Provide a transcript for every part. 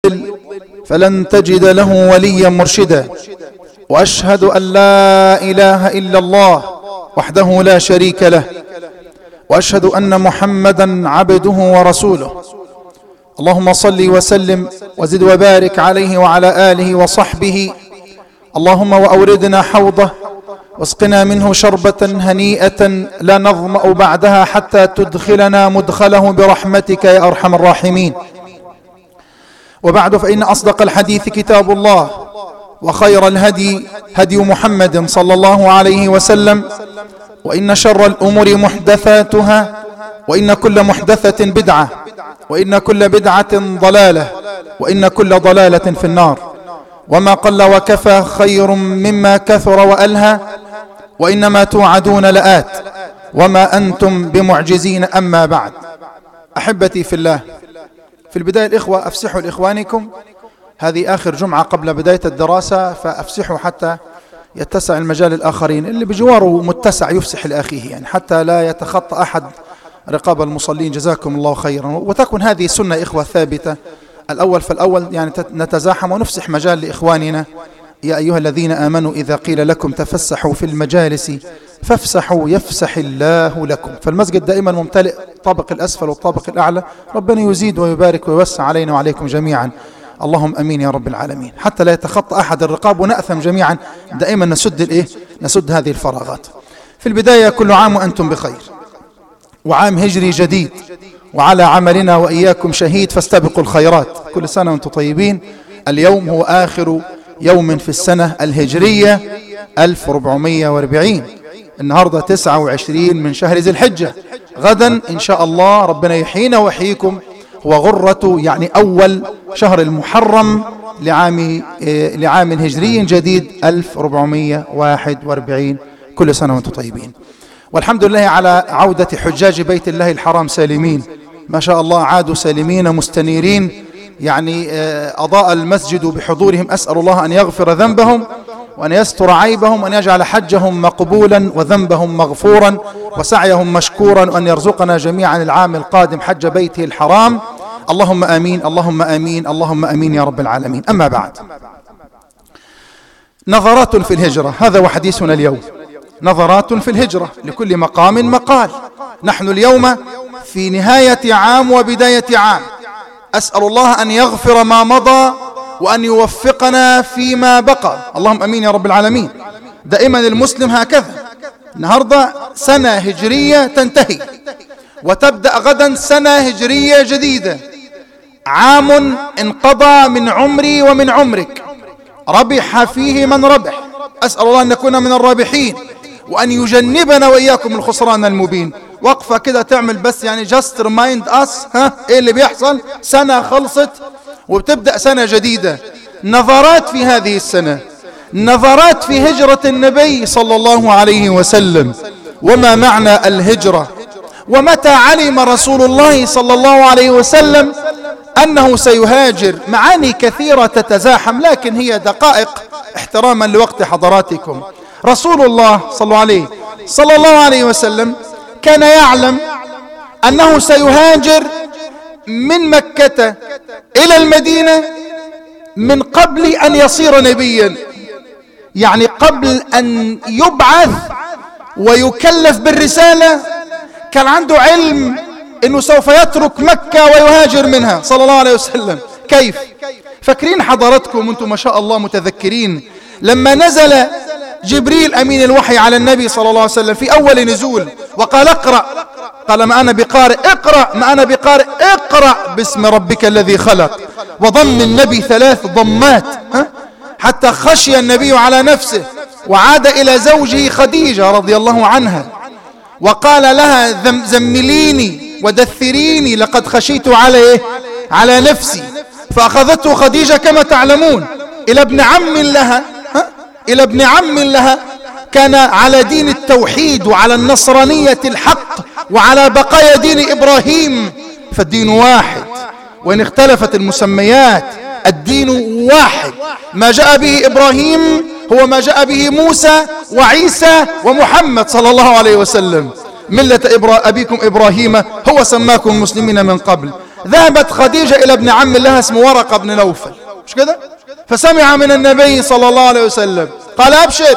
فلن تجد له وليا مرشدا واشهد ان لا اله الا الله وحده لا شريك له واشهد ان محمدا عبده ورسوله اللهم صل وسلم وزد وبارك عليه وعلى اله وصحبه اللهم واوردنا حوضه واسقنا منه شربه هنيئه لا نظما بعدها حتى تدخلنا مدخله برحمتك يا ارحم الراحمين وبعد فإن أصدق الحديث كتاب الله وخير الهدي هدي محمد صلى الله عليه وسلم وإن شر الأمور محدثاتها وإن كل محدثة بدعة وإن كل بدعة ضلالة وإن كل ضلالة في النار وما قل وكفى خير مما كثر وألهى وإنما توعدون لآت وما أنتم بمعجزين أما بعد أحبتي في الله في البداية الإخوة أفسحوا لإخوانكم هذه آخر جمعة قبل بداية الدراسة فأفسحوا حتى يتسع المجال الآخرين اللي بجواره متسع يفسح لأخيه يعني حتى لا يتخطى أحد رقاب المصلين جزاكم الله خيرا وتكون هذه سنة إخوة ثابتة الأول فالأول يعني نتزاحم ونفسح مجال لإخواننا يا أيها الذين آمنوا إذا قيل لكم تفسحوا في المجالس فافسحوا يفسح الله لكم فالمسجد دائما ممتلئ الطابق الأسفل والطابق الأعلى ربنا يزيد ويبارك ويوسع علينا وعليكم جميعا اللهم امين يا رب العالمين حتى لا يتخطى احد الرقاب وناثم جميعا دائما نسد الايه نسد هذه الفراغات في البدايه كل عام وانتم بخير وعام هجري جديد وعلى عملنا واياكم شهيد فاستبقوا الخيرات كل سنه وانتم طيبين اليوم هو اخر يوم في السنه الهجريه 1440 النهاردة 29 من شهر ذي الحجة غدا إن شاء الله ربنا يحيينا ويحييكم هو غرة يعني أول شهر المحرم لعام لعام هجري جديد 1441 كل سنة وأنتم طيبين والحمد لله على عودة حجاج بيت الله الحرام سالمين ما شاء الله عادوا سالمين مستنيرين يعني أضاء المسجد بحضورهم أسأل الله أن يغفر ذنبهم وأن يستر عيبهم وأن يجعل حجهم مقبولا وذنبهم مغفورا وسعيهم مشكورا وأن يرزقنا جميعا العام القادم حج بيته الحرام اللهم آمين اللهم آمين اللهم آمين يا رب العالمين أما بعد نظرات في الهجرة هذا وحديثنا اليوم نظرات في الهجرة لكل مقام مقال نحن اليوم في نهاية عام وبداية عام أسأل الله أن يغفر ما مضى وأن يوفقنا فيما بقى اللهم أمين يا رب العالمين دائما المسلم هكذا النهاردة سنة هجرية تنتهي وتبدأ غدا سنة هجرية جديدة عام انقضى من عمري ومن عمرك ربح فيه من ربح أسأل الله أن نكون من الرابحين وأن يجنبنا وإياكم الخسران المبين وقفة كده تعمل بس يعني just remind us ها إيه اللي بيحصل سنة خلصت وبتبدأ سنة جديدة نظرات في هذه السنة نظرات في هجرة النبي صلى الله عليه وسلم وما معنى الهجرة ومتى علم رسول الله صلى الله عليه وسلم أنه سيهاجر معاني كثيرة تتزاحم لكن هي دقائق احتراما لوقت حضراتكم رسول الله صلى الله عليه صلى الله عليه وسلم كان يعلم أنه سيهاجر من مكة إلى المدينة من قبل أن يصير نبيا يعني قبل أن يبعث ويكلف بالرسالة كان عنده علم أنه سوف يترك مكة ويهاجر منها صلى الله عليه وسلم كيف فاكرين حضراتكم أنتم ما شاء الله متذكرين لما نزل جبريل أمين الوحي على النبي صلى الله عليه وسلم في أول نزول وقال اقرأ قال ما أنا بقارئ اقرأ ما أنا بقارئ اقرأ باسم ربك الذي خلق وضم النبي ثلاث ضمات حتى خشي النبي على نفسه وعاد إلى زوجه خديجة رضي الله عنها وقال لها زمليني ودثريني لقد خشيت عليه على نفسي فأخذته خديجة كما تعلمون إلى ابن عم لها إلى ابن عم لها كان على دين التوحيد وعلى النصرانية الحق وعلى بقايا دين إبراهيم فالدين واحد وإن اختلفت المسميات الدين واحد ما جاء به إبراهيم هو ما جاء به موسى وعيسى ومحمد صلى الله عليه وسلم ملة إبرا أبيكم إبراهيم هو سماكم مسلمين من قبل ذهبت خديجة إلى ابن عم لها اسمه ورقة بن نوفل مش كده فسمع من النبي صلى الله عليه وسلم قال أبشر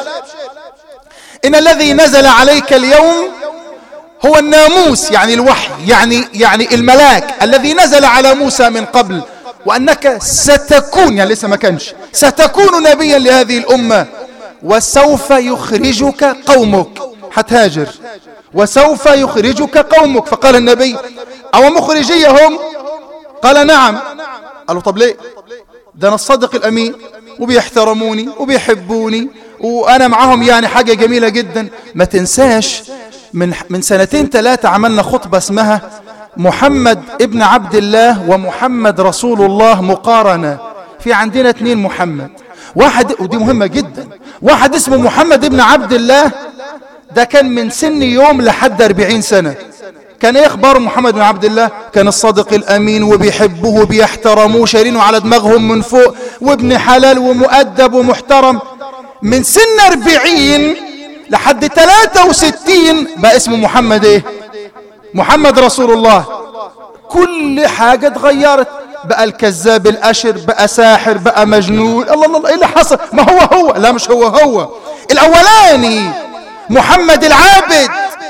إن الذي نزل عليك اليوم هو الناموس يعني الوحي يعني يعني الملاك الذي نزل على موسى من قبل وأنك ستكون يعني لسه ما كانش ستكون نبيا لهذه الأمة وسوف يخرجك قومك هتهاجر وسوف يخرجك قومك فقال النبي أو مخرجي هم قال نعم قالوا طب ليه ده أنا الصدق الأمين وبيحترموني وبيحبوني وأنا معهم يعني حاجة جميلة جدا ما تنساش من, من سنتين ثلاثة عملنا خطبة اسمها محمد ابن عبد الله ومحمد رسول الله مقارنة في عندنا اثنين محمد واحد ودي مهمة جدا واحد اسمه محمد ابن عبد الله ده كان من سن يوم لحد أربعين سنة كان ايه اخبار محمد بن عبد الله كان الصادق الامين وبيحبوه وبيحترموه شايلينه على دماغهم من فوق وابن حلال ومؤدب ومحترم من سن أربعين لحد 63 بقى اسمه محمد ايه محمد رسول الله كل حاجة اتغيرت بقى الكذاب الأشر بقى ساحر بقى مجنون الله الله ايه اللي حصل ما هو هو لا مش هو هو الأولاني محمد العابد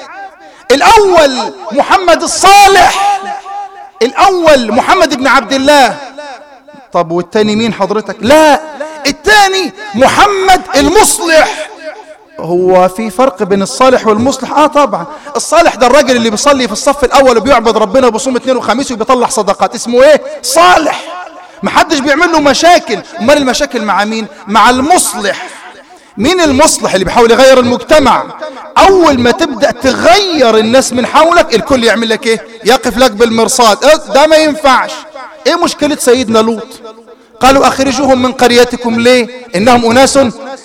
الأول محمد الصالح الأول محمد بن عبد الله طب والتاني مين حضرتك لا التاني محمد المصلح هو في فرق بين الصالح والمصلح اه طبعا الصالح ده الراجل اللي بيصلي في الصف الاول وبيعبد ربنا وبيصوم اثنين وخميس وبيطلع صدقات اسمه ايه صالح محدش بيعمل له مشاكل امال المشاكل مع مين مع المصلح مين المصلح اللي بيحاول يغير المجتمع اول ما تبدا تغير الناس من حولك الكل يعمل لك ايه يقف لك بالمرصاد ده ما ينفعش ايه مشكله سيدنا لوط قالوا اخرجوهم من قريتكم ليه انهم اناس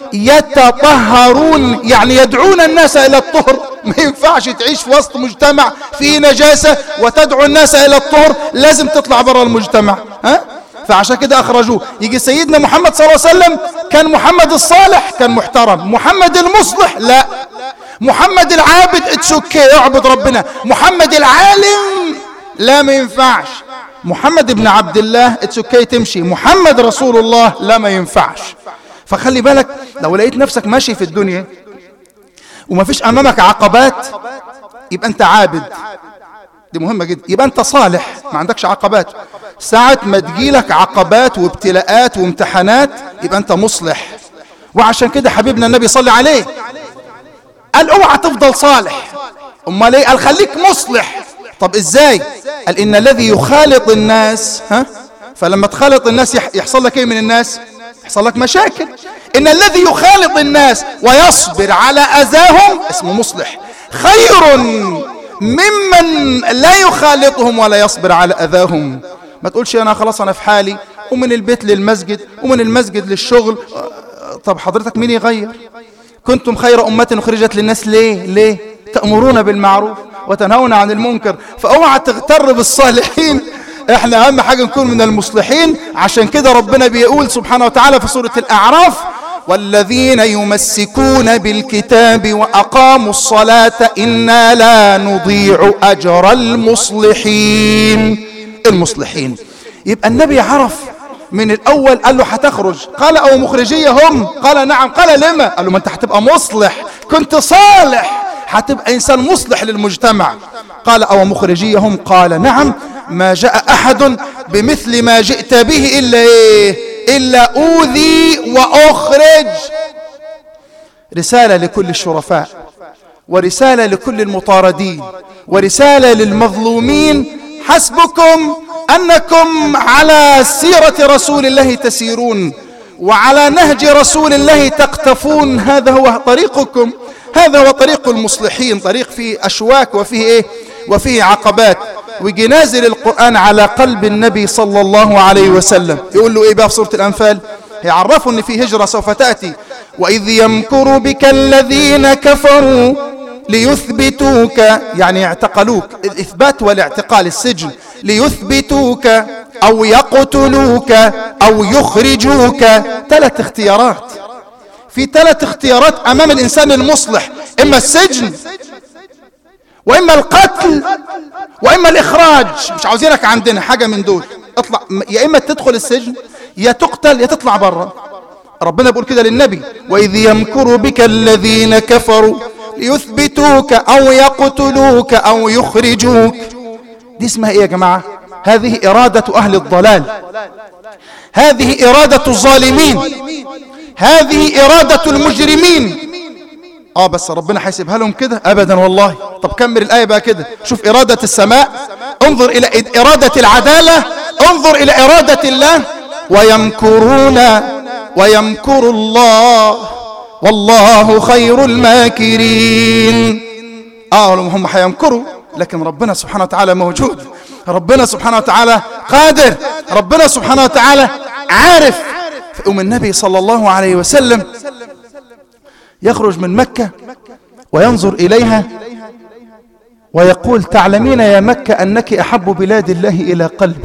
يتطهرون يعني يدعون الناس الى الطهر ما ينفعش تعيش في وسط مجتمع فيه نجاسة وتدعو الناس الى الطهر لازم تطلع برا المجتمع ها فعشان كده اخرجوه يجي سيدنا محمد صلى الله عليه وسلم كان محمد الصالح كان محترم محمد المصلح لا محمد العابد اتسكي اعبد ربنا محمد العالم لا ما ينفعش محمد بن عبد الله اتسكي تمشي محمد رسول الله لا ما ينفعش فخلي بالك لو لقيت نفسك ماشي في الدنيا وما فيش امامك عقبات يبقى انت عابد دي مهمة جدا يبقى انت صالح ما عندكش عقبات ساعة ما تجيلك عقبات وابتلاءات وامتحانات يبقى انت مصلح وعشان كده حبيبنا النبي صلى عليه قال اوعى تفضل صالح امال ايه قال خليك مصلح طب ازاي قال ان الذي يخالط الناس ها فلما تخالط الناس يحصل لك ايه من الناس يحصل لك مشاكل ان الذي يخالط الناس ويصبر على اذاهم اسمه مصلح خير ممن لا يخالطهم ولا يصبر على اذاهم ما تقولش انا خلاص انا في حالي ومن البيت للمسجد ومن المسجد للشغل طب حضرتك مين يغير كنتم خير أمة أخرجت للناس ليه ليه تأمرون بالمعروف وتنهون عن المنكر فاوعى تغتر بالصالحين احنا اهم حاجة نكون من المصلحين عشان كده ربنا بيقول سبحانه وتعالى في سورة الاعراف والذين يمسكون بالكتاب وأقاموا الصلاة إنا لا نضيع أجر المصلحين المصلحين يبقى النبي عرف من الأول قال له هتخرج قال أو مخرجية هم قال نعم قال لما قال له ما أنت هتبقى مصلح كنت صالح هتبقى إنسان مصلح للمجتمع قال أو مخرجية هم قال نعم ما جاء أحد بمثل ما جئت به إلا إيه إلا أوذي وأخرج رسالة لكل الشرفاء ورسالة لكل المطاردين ورسالة للمظلومين حسبكم أنكم على سيرة رسول الله تسيرون وعلى نهج رسول الله تقتفون هذا هو طريقكم هذا هو طريق المصلحين طريق فيه أشواك وفيه إيه وفيه عقبات ويجي نازل القرآن على قلب النبي صلى الله عليه وسلم يقول له إيه بقى في سورة الأنفال يعرفوا أن في هجرة سوف تأتي وإذ يمكر بك الذين كفروا ليثبتوك يعني اعتقلوك الإثبات والاعتقال السجن ليثبتوك أو يقتلوك أو يخرجوك ثلاث اختيارات في ثلاث اختيارات أمام الإنسان المصلح إما السجن وإما القتل وإما الإخراج مش عاوزينك عندنا حاجة من دول اطلع يا إما تدخل السجن يا تقتل يا تطلع برا ربنا بيقول كده للنبي وإذ يمكر بك الذين كفروا ليثبتوك أو يقتلوك أو يخرجوك دي اسمها إيه يا جماعة هذه إرادة أهل الضلال هذه إرادة الظالمين هذه إرادة المجرمين اه بس ربنا هيسيبها لهم كده ابدا والله طب كمل الايه بقى كده شوف اراده السماء انظر الى اراده العداله انظر الى اراده الله ويمكرون ويمكر الله والله خير الماكرين اه هم هيمكروا لكن ربنا سبحانه وتعالى موجود ربنا سبحانه وتعالى قادر ربنا سبحانه وتعالى عارف فأم النبي صلى الله عليه وسلم يخرج من مكة وينظر إليها ويقول تعلمين يا مكة أنك أحب بلاد الله إلى قلبي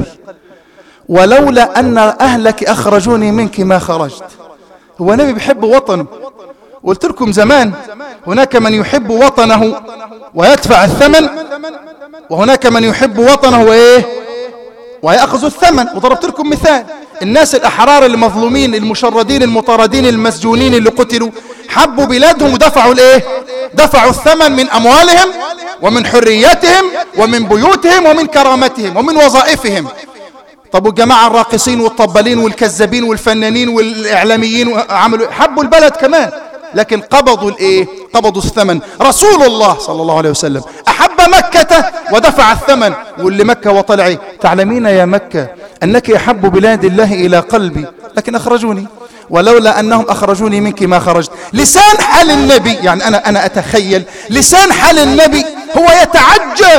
ولولا أن أهلك أخرجوني منك ما خرجت هو نبي بيحب وطنه قلت لكم زمان هناك من يحب وطنه ويدفع الثمن وهناك من يحب وطنه وإيه ويأخذ الثمن وضربت لكم مثال الناس الأحرار المظلومين المشردين المطاردين المسجونين اللي قتلوا حبوا بلادهم ودفعوا الايه دفعوا الثمن من أموالهم ومن حريتهم ومن بيوتهم ومن كرامتهم ومن وظائفهم طب والجماعة الراقصين والطبالين والكذابين والفنانين والإعلاميين عملوا حبوا البلد كمان لكن قبضوا الايه قبضوا الثمن رسول الله صلى الله عليه وسلم احب مكة ودفع الثمن واللي مكة وطلع تعلمين يا مكة انك احب بلاد الله الى قلبي لكن اخرجوني ولولا انهم اخرجوني منك ما خرجت لسان حال النبي يعني انا انا اتخيل لسان حال النبي هو يتعجب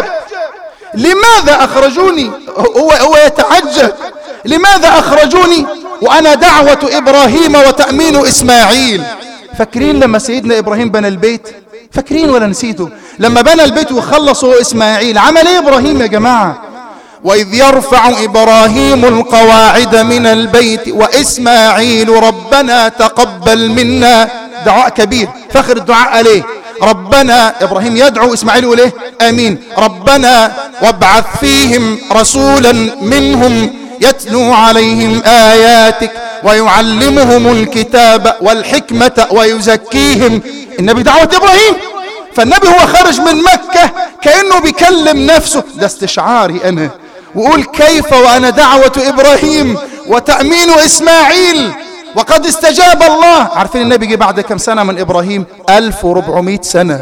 لماذا اخرجوني هو هو يتعجب لماذا اخرجوني وانا دعوة ابراهيم وتأمين اسماعيل فاكرين لما سيدنا إبراهيم بنى البيت فاكرين ولا نسيتوا لما بنى البيت وخلصوا إسماعيل عمل إيه إبراهيم يا جماعة وإذ يرفع إبراهيم القواعد من البيت وإسماعيل ربنا تقبل منا دعاء كبير فخر الدعاء عليه ربنا إبراهيم يدعو إسماعيل إليه آمين ربنا وابعث فيهم رسولا منهم يتلو عليهم آياتك ويعلمهم الكتاب والحكمة ويزكيهم النبي دعوة إبراهيم فالنبي هو خارج من مكة كأنه بيكلم نفسه ده استشعاري أنا وقول كيف وأنا دعوة إبراهيم وتأمين إسماعيل وقد استجاب الله عارفين النبي جه بعد كم سنة من إبراهيم 1400 سنة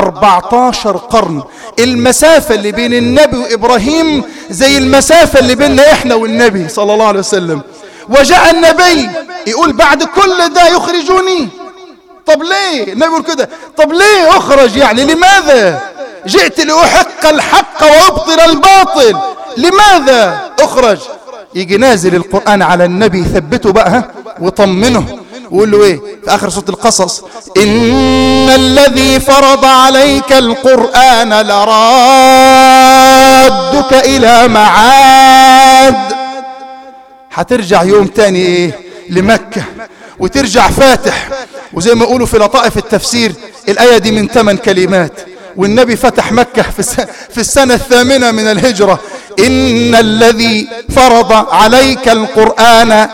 14 قرن المسافة اللي بين النبي وإبراهيم زي المسافة اللي بيننا إحنا والنبي صلى الله عليه وسلم وجاء النبي يقول بعد كل ده يخرجوني طب ليه النبي يقول كده طب ليه اخرج يعني لماذا جئت لأحق الحق وأبطل الباطل لماذا اخرج يجي نازل القرآن على النبي يثبته بقى وطمنه ويقول له ايه في اخر سورة القصص ان الذي فرض عليك القرآن لرادك الى معاد هترجع يوم تاني ايه لمكة وترجع فاتح وزي ما يقولوا في لطائف التفسير الآية دي من ثمان كلمات والنبي فتح مكة في السنة الثامنة من الهجرة إن الذي فرض عليك القرآن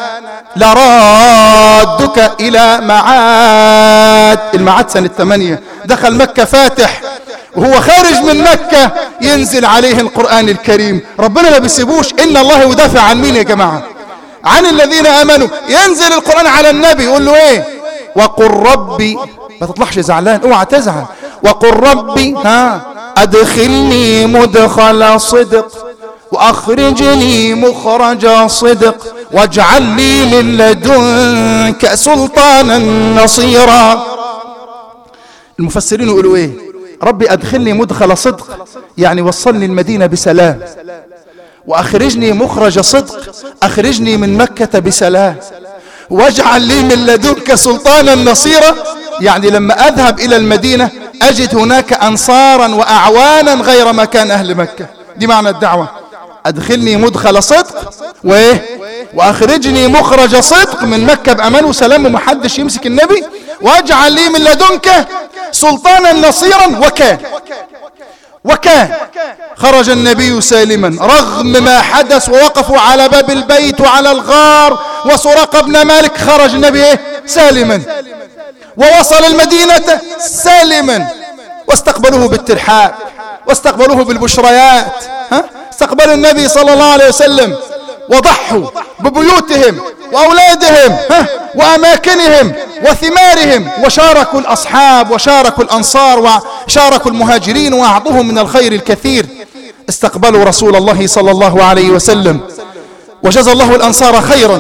لرادك إلى معاد المعاد سنة ثمانية دخل مكة فاتح وهو خارج من مكة ينزل عليه القرآن الكريم ربنا ما بيسيبوش إن الله يدافع عن مين يا جماعة عن الذين آمنوا ينزل القرآن على النبي يقول له ايه وقل ربي ما تطلعش زعلان اوعى تزعل وقل ربي ها ادخلني مدخل صدق واخرجني مخرج صدق واجعل لي من لدنك سلطانا نصيرا المفسرين يقولوا ايه ربي ادخلني مدخل صدق يعني وصلني المدينة بسلام وأخرجني مخرج صدق أخرجني من مكة بسلام واجعل لي من لدنك سلطانا نصيرا يعني لما أذهب إلى المدينة أجد هناك أنصارا وأعوانا غير مكان أهل مكة دي معنى الدعوة أدخلني مدخل صدق وإيه وأخرجني مخرج صدق من مكة بأمان وسلام ومحدش يمسك النبي واجعل لي من لدنك سلطانا نصيرا وكان وكان خرج النبي سالما رغم ما حدث ووقفوا على باب البيت وعلى الغار وسرق ابن مالك خرج النبي إيه؟ سالما ووصل المدينة سالما واستقبلوه بالترحاب واستقبلوه بالبشريات ها؟ استقبلوا النبي صلى الله عليه وسلم وضحوا ببيوتهم وأولادهم ها؟ وأماكنهم وثمارهم وشاركوا الأصحاب وشاركوا الأنصار وشاركوا المهاجرين وأعطوهم من الخير الكثير استقبلوا رسول الله صلى الله عليه وسلم وجزى الله الأنصار خيرا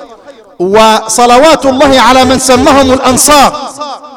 وصلوات الله على من سمهم الأنصار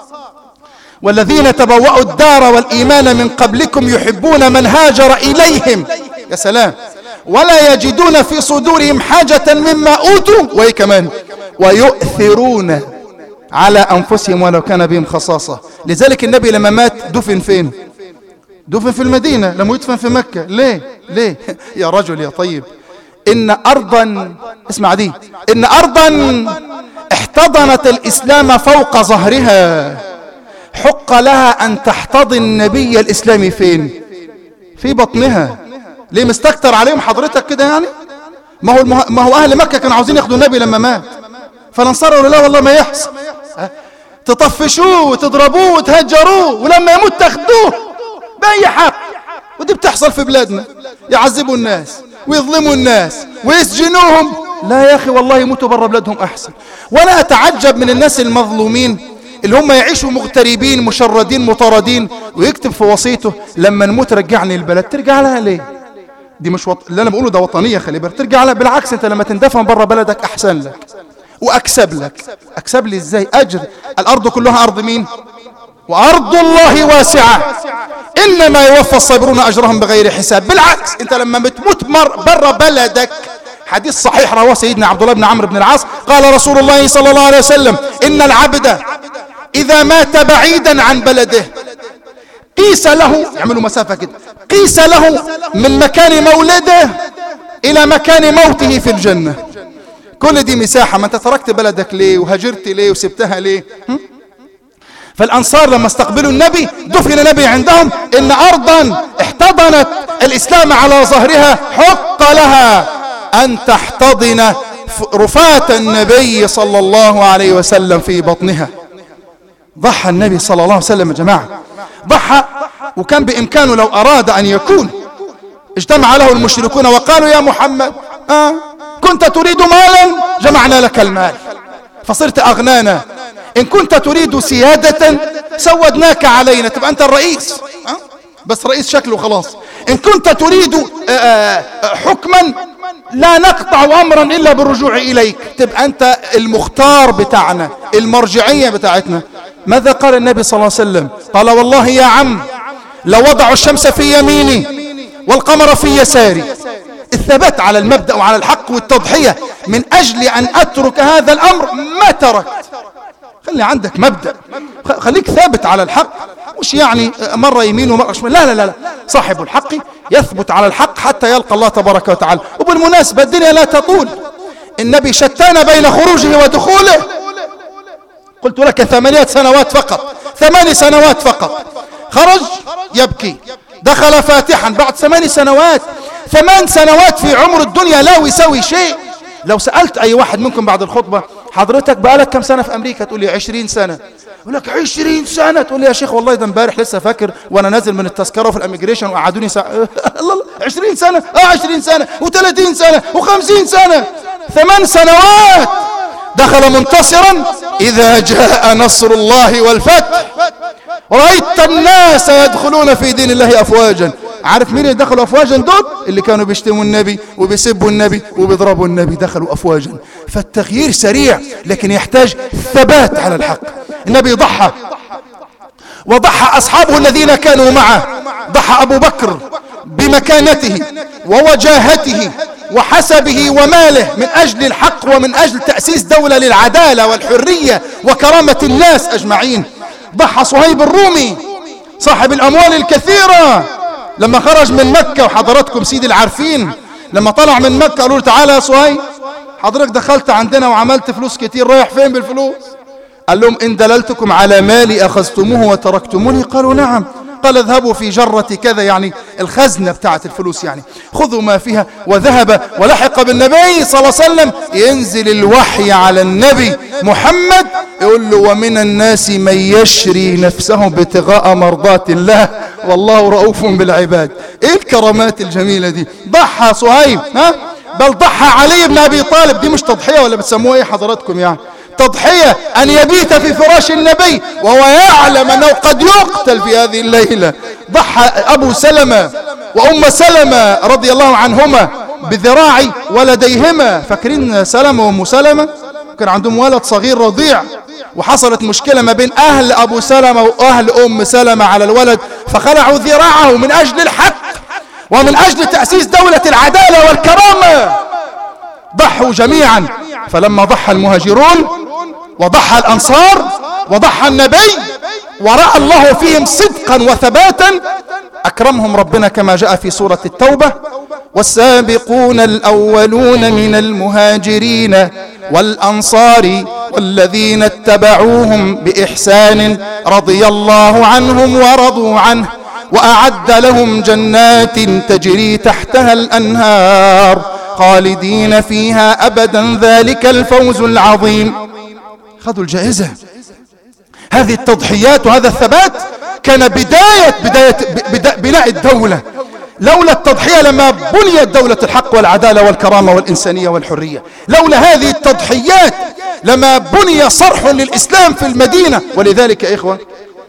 والذين تبوأوا الدار والإيمان من قبلكم يحبون من هاجر إليهم يا سلام ولا يجدون في صدورهم حاجة مما أوتوا وإيه كمان ويؤثرون على أنفسهم ولو كان بهم خصاصة لذلك النبي لما مات دفن فين دفن في المدينة لم يدفن في مكة ليه ليه يا رجل يا طيب إن أرضا اسمع دي إن أرضا احتضنت الإسلام فوق ظهرها حق لها أن تحتضن النبي الإسلامي فين في بطنها ليه مستكتر عليهم حضرتك كده يعني ما هو, المه... ما هو أهل مكة كانوا عاوزين ياخدوا النبي لما مات فالأنصار قالوا لا والله ما يحصل تطفشوه وتضربوه وتهجروه ولما يموت تاخدوه بأي حق ودي بتحصل في بلادنا يعذبوا الناس ويظلموا الناس ويسجنوهم لا يا أخي والله يموتوا برا بلادهم أحسن ولا أتعجب من الناس المظلومين اللي هم يعيشوا مغتربين مشردين مطاردين ويكتب في وصيته لما نموت رجعني البلد ترجع لها ليه دي مش وط... اللي انا بقوله ده وطنيه خلي بالك ترجع لها بالعكس انت لما تندفن بره بلدك احسن لك واكسب لك اكسب لي ازاي اجر الارض كلها ارض مين وارض الله واسعه انما يوفى الصابرون اجرهم بغير حساب بالعكس انت لما بتموت مر بره بلدك حديث صحيح رواه سيدنا عبد الله بن عمرو بن العاص قال رسول الله صلى الله عليه وسلم ان العبد اذا مات بعيدا عن بلده قيس له يعملوا مسافة كده قيس له من مكان مولده إلى مكان موته في الجنة كل دي مساحة ما انت تركت بلدك ليه وهاجرت ليه وسبتها ليه هم؟ فالأنصار لما استقبلوا النبي دفن النبي عندهم إن أرضا احتضنت الإسلام على ظهرها حق لها أن تحتضن رفاة النبي صلى الله عليه وسلم في بطنها ضحى النبي صلى الله عليه وسلم يا جماعة ضحى وكان بإمكانه لو أراد أن يكون اجتمع له المشركون وقالوا يا محمد آه كنت تريد مالا جمعنا لك المال فصرت أغنانا إن كنت تريد سيادة سودناك علينا تبقى أنت الرئيس آه؟ بس رئيس شكله خلاص إن كنت تريد آه آه حكما لا نقطع أمرا إلا بالرجوع إليك تبقى أنت المختار بتاعنا المرجعية بتاعتنا ماذا قال النبي صلى الله عليه وسلم قال والله يا عم لو وضعوا الشمس في يميني والقمر في يساري الثبات على المبدأ وعلى الحق والتضحية من أجل أن أترك هذا الأمر ما تركت خلي عندك مبدأ خليك ثابت على الحق مش يعني مرة يمين ومرة شمال لا لا لا صاحب الحق يثبت على الحق حتى يلقى الله تبارك وتعالى وبالمناسبة الدنيا لا تطول النبي شتان بين خروجه ودخوله قلت لك ثمانية سنوات فقط ثماني سنوات فقط خرج يبكي دخل فاتحا بعد ثمان سنوات ثمان سنوات في عمر الدنيا لا يسوي شيء لو سألت أي واحد منكم بعد الخطبة حضرتك بقالك كم سنة في أمريكا تقول لي عشرين سنة يقول لك عشرين سنة تقول لي يا شيخ والله ده امبارح لسه فاكر وأنا نازل من التذكرة في الأميجريشن وقعدوني ساعة الله الله عشرين سنة اه عشرين سنة وثلاثين سنة وخمسين سنة ثمان سنوات دخل منتصرا إذا جاء نصر الله والفتح رأيت الناس يدخلون في دين الله أفواجا عارف مين اللي دخلوا أفواجا دول اللي كانوا بيشتموا النبي وبيسبوا النبي وبيضربوا النبي دخلوا أفواجا فالتغيير سريع لكن يحتاج ثبات على الحق النبي ضحى وضحى أصحابه الذين كانوا معه ضحى أبو بكر بمكانته ووجاهته وحسبه وماله من أجل الحق ومن أجل تأسيس دولة للعدالة والحرية وكرامة الناس أجمعين ضحى صهيب الرومي صاحب الأموال الكثيرة لما خرج من مكة وحضراتكم سيدي العارفين لما طلع من مكة قالوا له تعالى يا صهيب حضرتك دخلت عندنا وعملت فلوس كتير رايح فين بالفلوس قال لهم إن دللتكم على مالي أخذتموه وتركتموني قالوا نعم قال اذهبوا في جرة كذا يعني الخزنة بتاعت الفلوس يعني خذوا ما فيها وذهب ولحق بالنبي صلى الله عليه وسلم ينزل الوحي على النبي محمد يقول له ومن الناس من يشري نفسه ابتغاء مرضات الله والله رؤوف بالعباد ايه الكرامات الجميلة دي ضحى صهيب ها بل ضحى علي بن ابي طالب دي مش تضحية ولا بتسموها ايه حضراتكم يعني تضحية أن يبيت في فراش النبي وهو يعلم أنه قد يقتل في هذه الليلة ضحى أبو سلمة وأم سلمة رضي الله عنهما بذراع ولديهما فاكرين سلمة وأم سلمة كان عندهم ولد صغير رضيع وحصلت مشكلة ما بين أهل أبو سلمة وأهل أم سلمة على الولد فخلعوا ذراعه من أجل الحق ومن أجل تأسيس دولة العدالة والكرامة ضحوا جميعا فلما ضحى المهاجرون وضحى الأنصار وضحى النبي ورأى الله فيهم صدقا وثباتا أكرمهم ربنا كما جاء في سورة التوبة والسابقون الأولون من المهاجرين والأنصار والذين اتبعوهم بإحسان رضي الله عنهم ورضوا عنه وأعد لهم جنات تجري تحتها الأنهار خالدين فيها أبدا ذلك الفوز العظيم خذوا الجائزة هذه التضحيات وهذا الثبات كان بداية بداية بداية بناء الدولة لولا التضحية لما بنيت دولة الحق والعدالة والكرامة والإنسانية والحرية لولا هذه التضحيات لما بني صرح للإسلام في المدينة ولذلك يا إخوة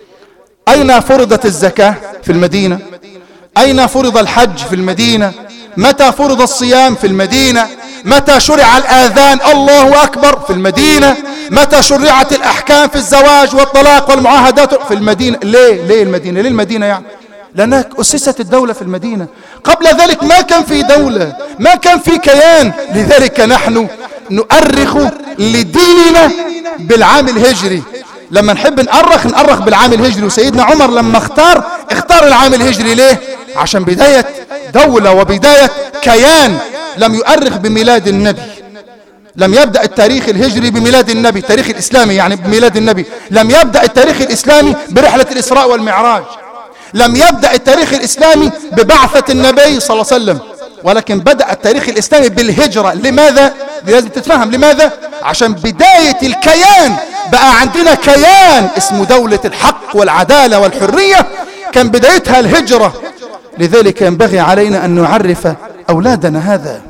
أين فرضت الزكاة في المدينة أين فرض الحج في المدينة متى فرض الصيام في المدينة متى شرع الآذان الله أكبر في المدينة متى شرعت الأحكام في الزواج والطلاق والمعاهدات في المدينة ليه ليه المدينة ليه المدينة يعني لأنها أسست الدولة في المدينة قبل ذلك ما كان في دولة ما كان في كيان لذلك نحن نؤرخ لديننا بالعام الهجري لما نحب نأرخ نأرخ بالعام الهجري وسيدنا عمر لما اختار اختار العام الهجري ليه عشان بداية دولة وبداية كيان لم يؤرخ بميلاد النبي لم يبدأ التاريخ الهجري بميلاد النبي التاريخ الإسلامي يعني بميلاد النبي لم يبدأ التاريخ الإسلامي برحلة الإسراء والمعراج لم يبدأ التاريخ الإسلامي ببعثة النبي صلى الله عليه وسلم ولكن بدأ التاريخ الإسلامي بالهجرة لماذا؟ لازم تتفهم لماذا؟ عشان بداية الكيان بقى عندنا كيان اسمه دولة الحق والعدالة والحرية كان بدايتها الهجرة لذلك ينبغي علينا أن نعرف أولادنا هذا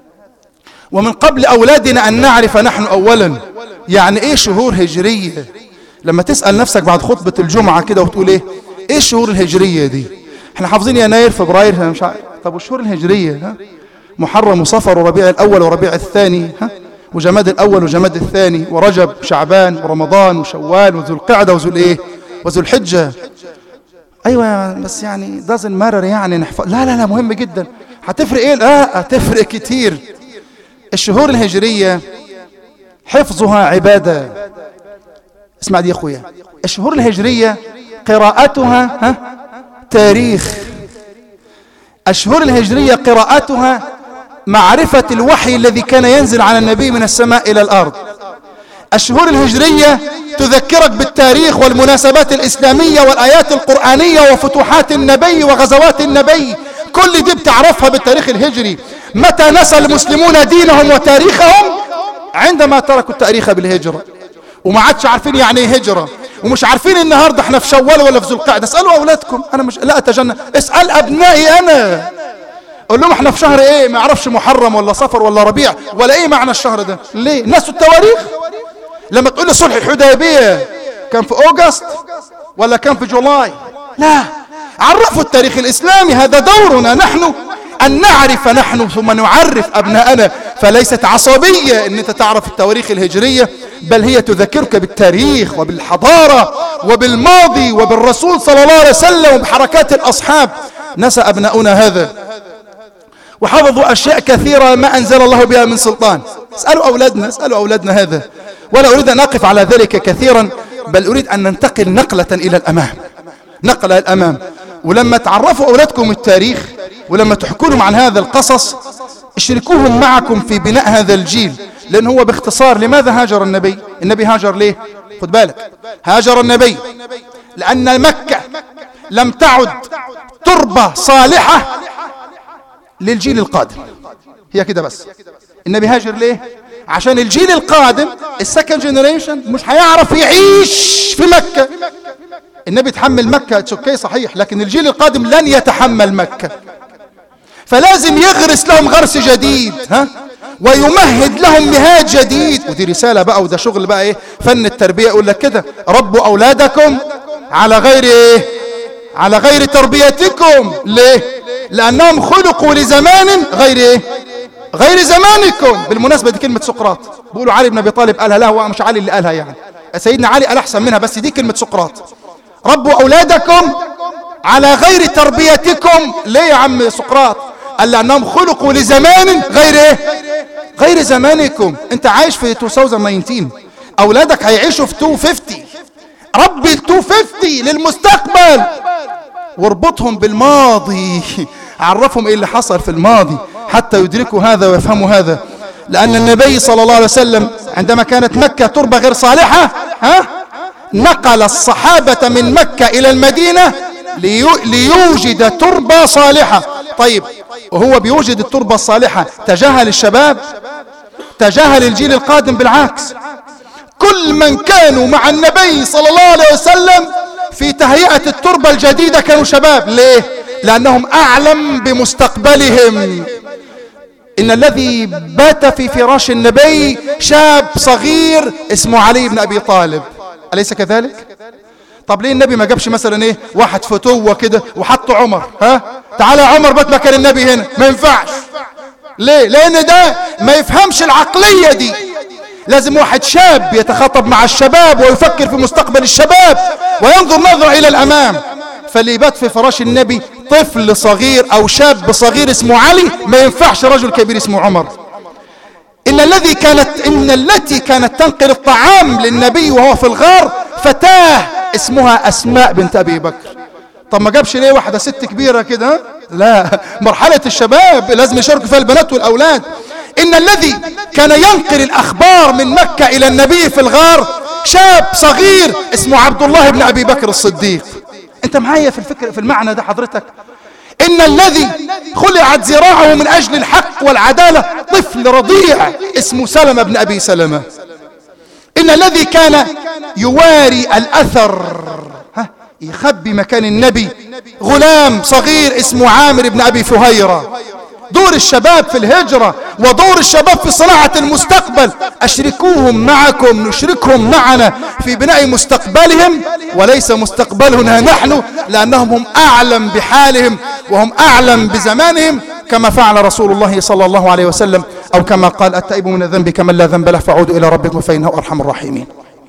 ومن قبل أولادنا أن نعرف نحن أولا يعني إيه شهور هجرية لما تسأل نفسك بعد خطبة الجمعة كده وتقول إيه إيه الشهور الهجرية دي احنا حافظين يناير فبراير مش عارف طب والشهور الهجرية ها محرم وصفر وربيع الأول وربيع الثاني ها وجماد الأول وجماد الثاني ورجب وشعبان ورمضان وشوال وذو القعدة وذو الإيه وذو الحجة أيوة بس يعني doesn't matter يعني نحفظ لا لا لا مهم جدا هتفرق إيه لا هتفرق كتير الشهور الهجرية حفظها عبادة اسمع دي يا أخويا الشهور الهجرية قراءتها ها تاريخ الشهور الهجرية قراءتها معرفة الوحي الذي كان ينزل على النبي من السماء إلى الأرض الشهور الهجرية تذكرك بالتاريخ والمناسبات الإسلامية والآيات القرآنية وفتوحات النبي وغزوات النبي كل دي بتعرفها بالتاريخ الهجري متى نسى المسلمون دينهم وتاريخهم عندما تركوا التاريخ بالهجرة وما عادش عارفين يعني ايه هجرة ومش عارفين النهاردة احنا في شوال ولا في ذو القعدة اسألوا أولادكم أنا مش لا أتجنى اسأل أبنائي أنا قول لهم احنا في شهر ايه ما يعرفش محرم ولا صفر ولا ربيع ولا ايه معنى الشهر ده ليه ناس التواريخ لما تقول لي صلح الحديبية كان في اوغست ولا كان في جولاي لا عرفوا التاريخ الاسلامي هذا دورنا نحن ان نعرف نحن ثم نعرف ابناءنا فليست عصبية ان انت تعرف التواريخ الهجرية بل هي تذكرك بالتاريخ وبالحضارة وبالماضي وبالرسول صلى الله عليه وسلم وبحركات الاصحاب نسى ابناؤنا هذا وحفظوا أشياء كثيرة ما أنزل الله بها من سلطان اسألوا أولادنا اسألوا أولادنا هذا ولا أريد أن أقف على ذلك كثيرا بل أريد أن ننتقل نقلة إلى الأمام نقلة الأمام ولما تعرفوا أولادكم التاريخ ولما تحكوا لهم عن هذا القصص اشركوهم معكم في بناء هذا الجيل لأن هو باختصار لماذا هاجر النبي النبي هاجر ليه خد بالك هاجر النبي لأن مكة لم تعد تربة صالحة للجيل القادم هي كده بس النبي هاجر ليه عشان الجيل القادم السكند جنريشن مش هيعرف يعيش في مكة النبي تحمل مكة اوكي صحيح لكن الجيل القادم لن يتحمل مكة فلازم يغرس لهم غرس جديد ها ويمهد لهم مهاد جديد ودي رسالة بقى وده شغل بقى ايه فن التربية يقول لك كده ربوا أولادكم على غير ايه على غير تربيتكم ليه لأنهم خلقوا لزمان غير ايه غير زمانكم بالمناسبة دي كلمة سقراط بيقولوا علي بن أبي طالب قالها لا هو مش علي اللي قالها يعني سيدنا علي قال أحسن منها بس دي كلمة سقراط ربوا أولادكم على غير تربيتكم ليه يا عم سقراط قال لأنهم خلقوا لزمان غير ايه غير زمانكم انت عايش في 2019 اولادك هيعيشوا في 250 ربي ال 250 للمستقبل واربطهم بالماضي عرفهم ايه اللي حصل في الماضي حتى يدركوا هذا ويفهموا هذا لأن النبي صلى الله عليه وسلم عندما كانت مكة تربة غير صالحة ها نقل الصحابة من مكة إلى المدينة ليوجد تربة صالحة طيب وهو بيوجد التربة الصالحة تجاهل الشباب تجاهل الجيل القادم بالعكس كل من كانوا مع النبي صلى الله عليه وسلم في تهيئة التربة الجديدة كانوا شباب ليه لأنهم أعلم بمستقبلهم إن الذي بات في فراش النبي شاب صغير اسمه علي بن أبي طالب أليس كذلك طب ليه النبي ما جابش مثلا ايه واحد فتوة كده وحط عمر ها تعالى يا عمر بات مكان النبي هنا ما ينفعش ليه لان ده ما يفهمش العقلية دي لازم واحد شاب يتخاطب مع الشباب ويفكر في مستقبل الشباب وينظر نظرة الى الامام فاللي يبات في فراش النبي طفل صغير او شاب صغير اسمه علي ما ينفعش رجل كبير اسمه عمر إن الذي كانت إن التي كانت تنقل الطعام للنبي وهو في الغار فتاة اسمها أسماء بنت أبي بكر طب ما جابش ليه واحدة ست كبيرة كده لا مرحلة الشباب لازم يشاركوا فيها البنات والأولاد إن الذي كان ينقل الأخبار من مكة إلى النبي في الغار شاب صغير اسمه عبد الله بن أبي بكر الصديق أنت معايا في الفكر في المعنى ده حضرتك إن الذي خلعت ذراعه من أجل الحق والعدالة طفل رضيع اسمه سلمة بن أبي سلمة إن الذي كان يواري الأثر ها يخبي مكان النبي غلام صغير اسمه عامر بن أبي فهيرة دور الشباب في الهجرة ودور الشباب في صناعة المستقبل أشركوهم معكم نشركهم معنا في بناء مستقبلهم وليس مستقبلنا نحن لأنهم هم أعلم بحالهم وهم أعلم بزمانهم كما فعل رسول الله صلى الله عليه وسلم أو كما قال التائب من الذنب كمن لا ذنب له فعودوا إلى ربكم فإنه أرحم الراحمين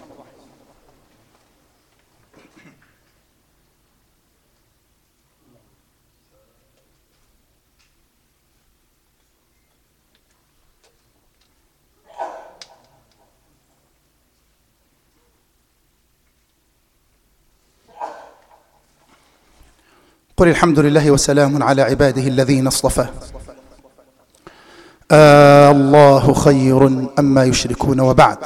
قل الحمد لله وسلام على عباده الذين اصطفى آه الله خير أما يشركون وبعد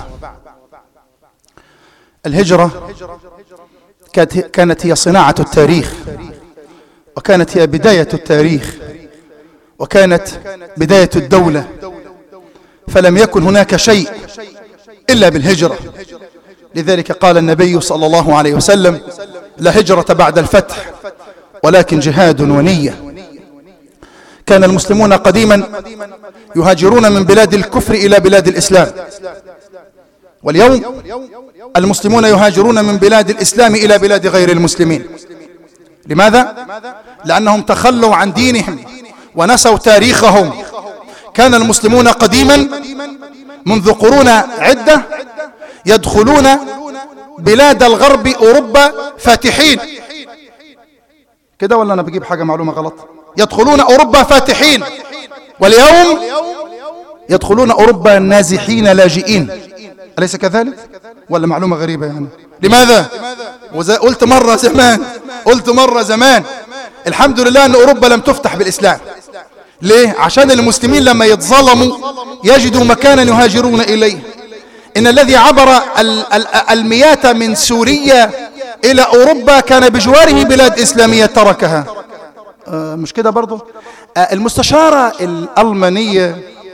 الهجرة كانت هي صناعة التاريخ وكانت هي بداية التاريخ وكانت بداية الدولة فلم يكن هناك شيء إلا بالهجرة لذلك قال النبي صلى الله عليه وسلم لا هجرة بعد الفتح ولكن جهاد ونية كان المسلمون قديما يهاجرون من بلاد الكفر إلى بلاد الإسلام واليوم المسلمون يهاجرون من بلاد الإسلام إلى بلاد غير المسلمين لماذا؟ لأنهم تخلوا عن دينهم ونسوا تاريخهم كان المسلمون قديما منذ قرون عدة يدخلون بلاد الغرب أوروبا فاتحين كده ولا أنا بجيب حاجة معلومة غلط يدخلون أوروبا فاتحين واليوم يدخلون أوروبا نازحين لاجئين أليس كذلك ولا معلومة غريبة يعني لماذا قلت مرة زمان قلت مرة زمان الحمد لله أن أوروبا لم تفتح بالإسلام ليه عشان المسلمين لما يتظلموا يجدوا مكانا يهاجرون إليه إن الذي عبر المياه من سوريا إلى أوروبا كان بجواره بلاد إسلامية تركها آه مش كده برضو آه المستشارة الألمانية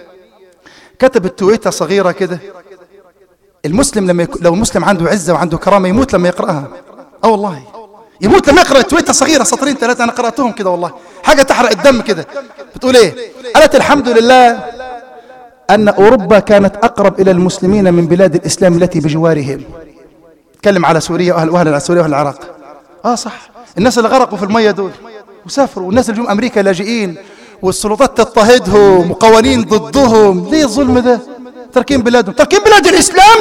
كتبت تويتة صغيرة كده المسلم لما يكون لو المسلم عنده عزة وعنده كرامة يموت لما يقرأها اه والله يموت لما يقرأ تويتة صغيرة سطرين ثلاثة أنا قرأتهم كده والله حاجة تحرق الدم كده بتقول إيه قالت الحمد لله أن أوروبا كانت أقرب إلى المسلمين من بلاد الإسلام التي بجوارهم تكلم على سوريا وأهل وأهل سوريا وأهل العراق آه صح الناس اللي غرقوا في المية دول وسافروا والناس اللي جم أمريكا لاجئين والسلطات تضطهدهم وقوانين ضدهم ليه الظلم ده تركين بلادهم تركين بلاد الإسلام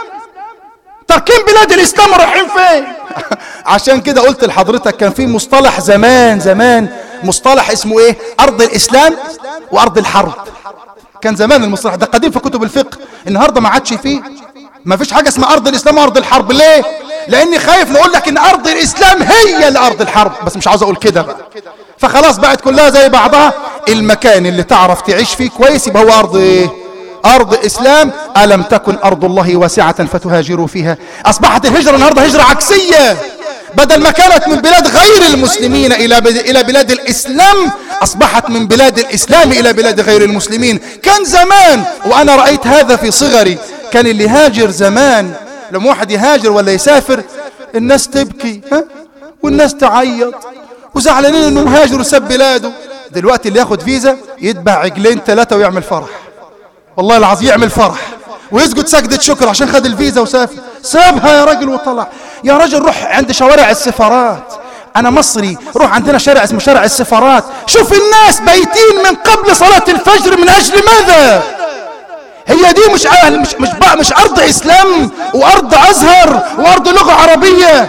تركين بلاد الإسلام رايحين فين عشان كده قلت لحضرتك كان في مصطلح زمان زمان مصطلح اسمه ايه أرض الإسلام وأرض الحرب كان زمان المصطلح ده قديم في كتب الفقه النهارده ما عادش فيه ما فيش حاجة اسمها أرض الإسلام وأرض الحرب ليه لأني خايف نقول لك إن أرض الإسلام هي الأرض الحرب بس مش عاوز أقول كده بقى فخلاص بقت كلها زي بعضها المكان اللي تعرف تعيش فيه كويس يبقى هو أرض إيه أرض إسلام ألم تكن أرض الله واسعة فتهاجروا فيها أصبحت الهجرة النهاردة هجرة عكسية بدل ما كانت من بلاد غير المسلمين إلى إلى بلاد الإسلام أصبحت من بلاد الإسلام إلى بلاد غير المسلمين كان زمان وأنا رأيت هذا في صغري كان اللي هاجر زمان لما واحد يهاجر ولا يسافر الناس تبكي ها والناس تعيط وزعلانين انه مهاجر وساب بلاده دلوقتي اللي ياخد فيزا يتبع عجلين ثلاثة ويعمل فرح والله العظيم يعمل فرح ويسجد سجدة شكر عشان خد الفيزا وسافر سابها يا راجل وطلع يا راجل روح عند شوارع السفارات انا مصري روح عندنا شارع اسمه شارع السفارات شوف الناس بيتين من قبل صلاة الفجر من اجل ماذا هي دي مش مش مش, مش ارض اسلام وارض ازهر وارض لغة عربية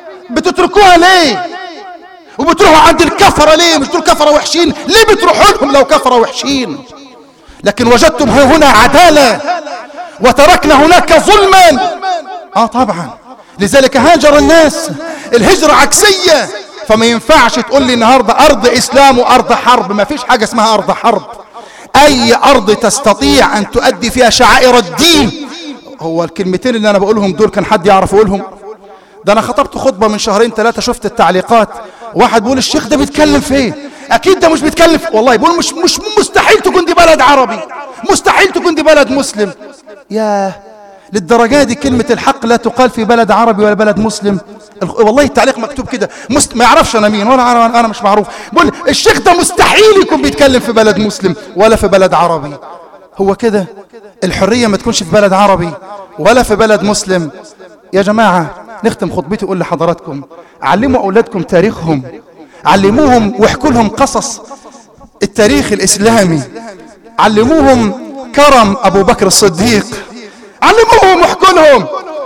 بتتركوها ليه وبتروحوا عند الكفرة ليه مش دول كفرة وحشين ليه بتروحوا لهم لو كفرة وحشين لكن وجدتم هنا عدالة وتركنا هناك ظلما اه طبعا لذلك هاجر الناس الهجرة عكسية فما ينفعش تقول لي النهاردة ارض اسلام وارض حرب ما فيش حاجة اسمها ارض حرب اي ارض تستطيع ان تؤدي فيها شعائر الدين هو الكلمتين اللي انا بقولهم دول كان حد يعرف يقولهم ده انا خطبت خطبة من شهرين ثلاثة شفت التعليقات واحد بيقول الشيخ ده بيتكلم فين اكيد ده مش بيتكلم في والله بيقول مش مش مستحيل تكون دي بلد عربي مستحيل تكون دي بلد مسلم يا للدرجة دي كلمة الحق لا تقال في بلد عربي ولا بلد مسلم والله التعليق مكتوب كده مست... ما يعرفش انا مين ولا انا انا مش معروف بقول الشيخ ده مستحيل يكون بيتكلم في بلد مسلم ولا في بلد عربي هو كده الحرية ما تكونش في بلد عربي ولا في بلد مسلم يا جماعة نختم خطبتي اقول لحضراتكم علموا اولادكم تاريخهم علموهم واحكوا لهم قصص التاريخ الاسلامي علموهم كرم ابو بكر الصديق علموهم واحكوا لهم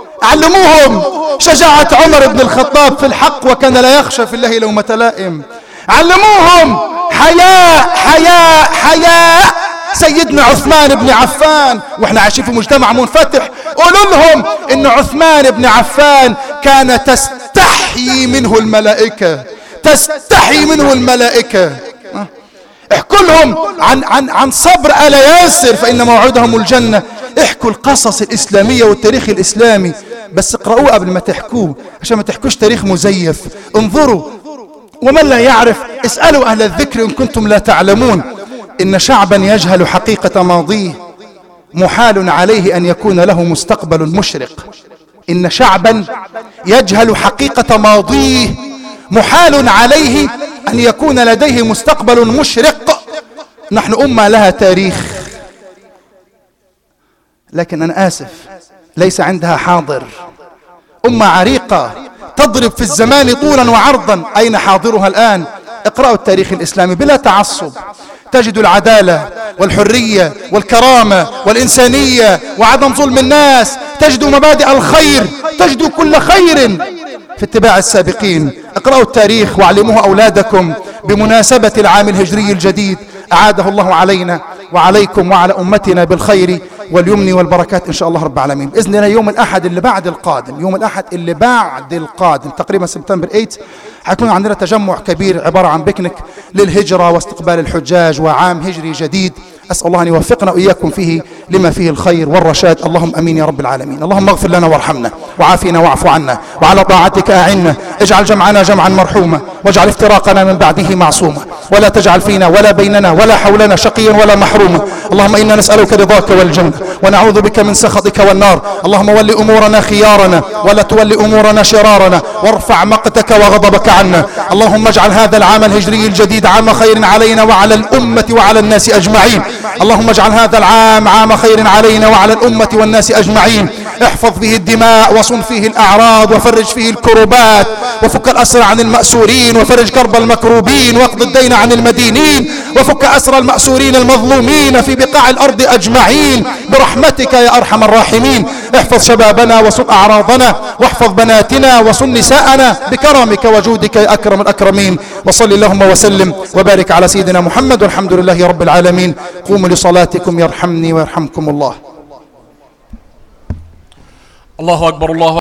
علموهم شجاعة عمر بن الخطاب في الحق وكان لا يخشى في الله لومة لائم علموهم حياء حياء حياء سيدنا عثمان بن عفان واحنا عايشين في مجتمع منفتح قولوا لهم ان عثمان بن عفان كان تستحيي منه الملائكة تستحي منه الملائكة احكوا لهم عن عن عن صبر آل ياسر فإن موعدهم الجنة احكوا القصص الإسلامية والتاريخ الإسلامي بس اقرأوه قبل ما تحكوه عشان ما تحكوش تاريخ مزيف انظروا ومن لا يعرف اسألوا أهل الذكر إن كنتم لا تعلمون إن شعبا يجهل حقيقة ماضيه محال عليه أن يكون له مستقبل مشرق إن شعبا يجهل حقيقة ماضيه محال عليه أن يكون لديه مستقبل مشرق نحن أمة لها تاريخ لكن أنا آسف ليس عندها حاضر أمة عريقة تضرب في الزمان طولا وعرضا أين حاضرها الآن اقرأوا التاريخ الإسلامي بلا تعصب تجد العدالة والحرية والكرامة والإنسانية وعدم ظلم الناس تجد مبادئ الخير تجد كل خير في اتباع السابقين اقرأوا التاريخ وعلموه أولادكم بمناسبة العام الهجري الجديد أعاده الله علينا وعليكم وعلى أمتنا بالخير واليمن والبركات إن شاء الله رب العالمين بإذن الله يوم الأحد اللي بعد القادم يوم الأحد اللي بعد القادم تقريبا سبتمبر 8 حيكون عندنا تجمع كبير عبارة عن بيكنيك للهجرة واستقبال الحجاج وعام هجري جديد أسأل الله أن يوفقنا وإياكم فيه لما فيه الخير والرشاد اللهم أمين يا رب العالمين اللهم اغفر لنا وارحمنا وعافنا واعف عنا وعلى طاعتك أعنا اجعل جمعنا جمعا مرحوما واجعل افتراقنا من بعده معصوما ولا تجعل فينا ولا بيننا ولا حولنا شقيا ولا محروما اللهم إنا نسألك رضاك والجنة ونعوذ بك من سخطك والنار اللهم ول أمورنا خيارنا ولا تول أمورنا شرارنا وارفع مقتك وغضبك عنا اللهم اجعل هذا العام الهجري الجديد عام خير علينا وعلى الأمة وعلى الناس أجمعين اللهم اجعل هذا العام عام خير علينا وعلى الأمة والناس أجمعين احفظ فيه الدماء وصن فيه الأعراض وفرج فيه الكربات وفك الأسر عن المأسورين وفرج كرب المكروبين واقض الدين عن المدينين وفك أسر المأسورين المظلومين في بقاع الأرض أجمعين برحمتك يا أرحم الراحمين احفظ شبابنا وصن أعراضنا واحفظ بناتنا وصن نساءنا بكرمك وجودك يا أكرم الأكرمين وصل اللهم وسلم وبارك على سيدنا محمد والحمد لله رب العالمين قوموا لصلاتكم يرحمني ويرحمكم الله الله أكبر الله